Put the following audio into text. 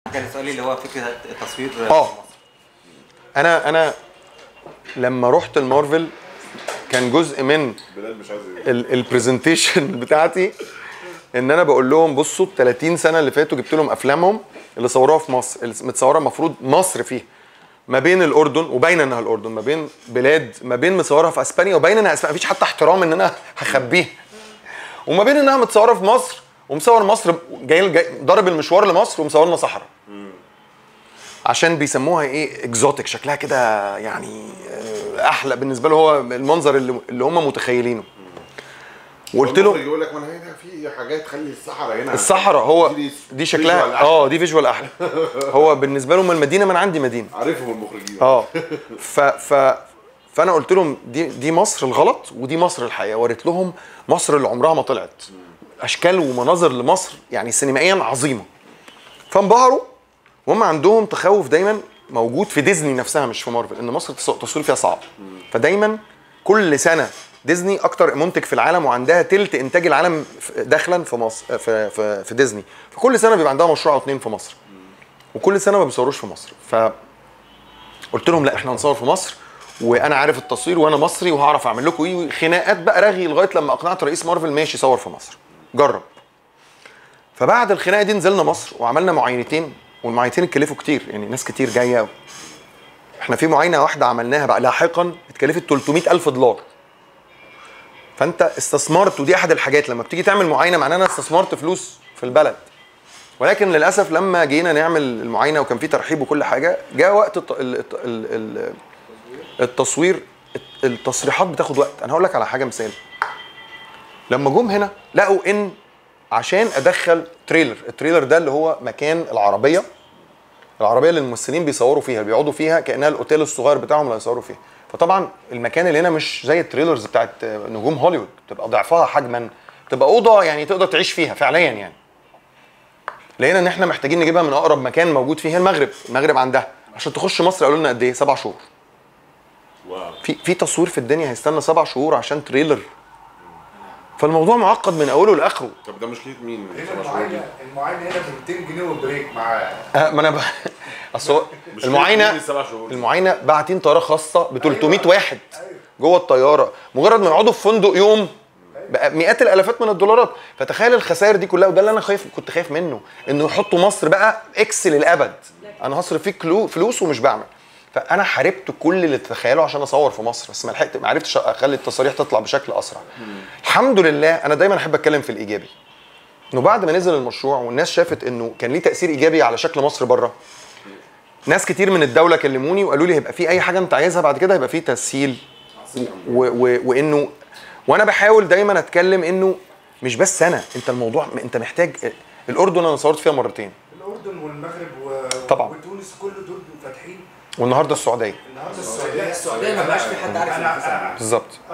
كان سؤالي اللي هو فكره التصوير اه انا انا لما رحت المارفل كان جزء من بلال مش عايز البرزنتيشن بتاعتي ان انا بقول لهم بصوا ال 30 سنه اللي فاتوا جبت لهم افلامهم اللي صوروها في مصر اللي متصوره المفروض مصر فيها ما بين الاردن وباينه انها الاردن ما بين بلاد ما بين مصورها في اسبانيا وباينه انها اسبانيا مفيش حتى احترام ان انا هخبيها وما بين انها متصوره في مصر ومصور مصر جاي, جاي ضارب المشوار لمصر ومصور لنا صحراء عشان بيسموها ايه اكزوتيك شكلها كده يعني آه، احلى بالنسبه له هو المنظر اللي, اللي هم متخيلينه وقلت له يقول لك ما انا هنا في حاجات خلي الصحراء هنا الصحراء هو دي دي visual شكلها أحلى. اه دي فيجوال احلى هو بالنسبه لهم المدينه ما انا عندي مدينه عارفهم المخرجين اه ف ف فانا قلت لهم دي دي مصر الغلط ودي مصر الحقيقه وريت لهم مصر اللي عمرها ما طلعت اشكال ومناظر لمصر يعني سينمائيا عظيمه فانبهروا وهم عندهم تخوف دايما موجود في ديزني نفسها مش في مارفل ان مصر التص- التصوير فيها صعب فدايما كل سنه ديزني اكتر منتج في العالم وعندها تلت انتاج العالم ف- داخلا في مصر في في, في ديزني فكل سنه بيبقى عندها مشروع او اتنين في مصر وكل سنه ما بيصوروش في مصر ف قلت لهم لا احنا هنصور في مصر وانا عارف التصوير وانا مصري وهعرف اعمل لكم ايه خناقات بقى رغي لغايه لما اقنعت رئيس مارفل ماشي صور في مصر جرب فبعد الخناقه دي نزلنا مصر وعملنا معاينتين والمعاينتين اتكلفوا كتير يعني ناس كتير جايه احنا في معاينه واحده عملناها بقى لاحقا اتكلفت 300 الف دولار فانت استثمرت ودي احد الحاجات لما بتيجي تعمل معاينه معناها انا استثمرت فلوس في البلد ولكن للاسف لما جينا نعمل المعاينه وكان في ترحيب وكل حاجه جاء وقت الت- ال- الت- ال- ال- التصوير الت- التصريحات بتاخد وقت انا هقول لك على حاجه مثال لما جم هنا لقوا ان عشان ادخل تريلر التريلر ده اللي هو مكان العربيه العربيه اللي الممثلين بيصوروا فيها بيقعدوا فيها كانها الاوتيل الصغير بتاعهم اللي هيصوروا فيه فطبعا المكان اللي هنا مش زي التريلرز بتاعت نجوم هوليوود بتبقى ضعفها حجما تبقى اوضه يعني تقدر تعيش فيها فعليا يعني لقينا ان احنا محتاجين نجيبها من اقرب مكان موجود فيه المغرب المغرب عندها عشان تخش مصر قالوا لنا قد ايه سبع شهور واو في في تصوير في الدنيا هيستنى سبع شهور عشان تريلر فالموضوع معقد من اوله لاخره طب ده مشكله مين؟ هنا المعاينه المعاينه هنا ب 200 جنيه وبريك معاه أه ما انا ب... اصل هو مشكلة مين المعاينه السبع شهور؟ المعاينه باعتين طياره خاصه ب 300 واحد جوه الطياره مجرد ما يقعدوا في فندق يوم بقى مئات الالافات من الدولارات فتخيل الخسائر دي كلها وده اللي انا خايف كنت خايف منه انه يحطوا مصر بقى اكس للابد انا هصرف فيك كلو- فلوس ومش بعمل فانا حاربت كل اللي تتخيله عشان اصور في مصر بس ما لحقت ما عرفتش اخلي التصاريح تطلع بشكل اسرع الحمد لله انا دايما احب اتكلم في الايجابي انه بعد ما نزل المشروع والناس شافت انه كان ليه تاثير ايجابي على شكل مصر بره ناس كتير من الدوله كلموني وقالوا لي هيبقى في اي حاجه انت عايزها بعد كده هيبقى في تسهيل و و وانه وانا بحاول دايما اتكلم انه مش بس انا انت الموضوع انت محتاج الاردن انا صورت فيها مرتين الاردن والمغرب و... طبعا. وتونس كل دول فاتحين والنهارده السعوديه النهارده السعوديه السعوديه ما بقاش في حد عارف أنا- ينافسها بالظبط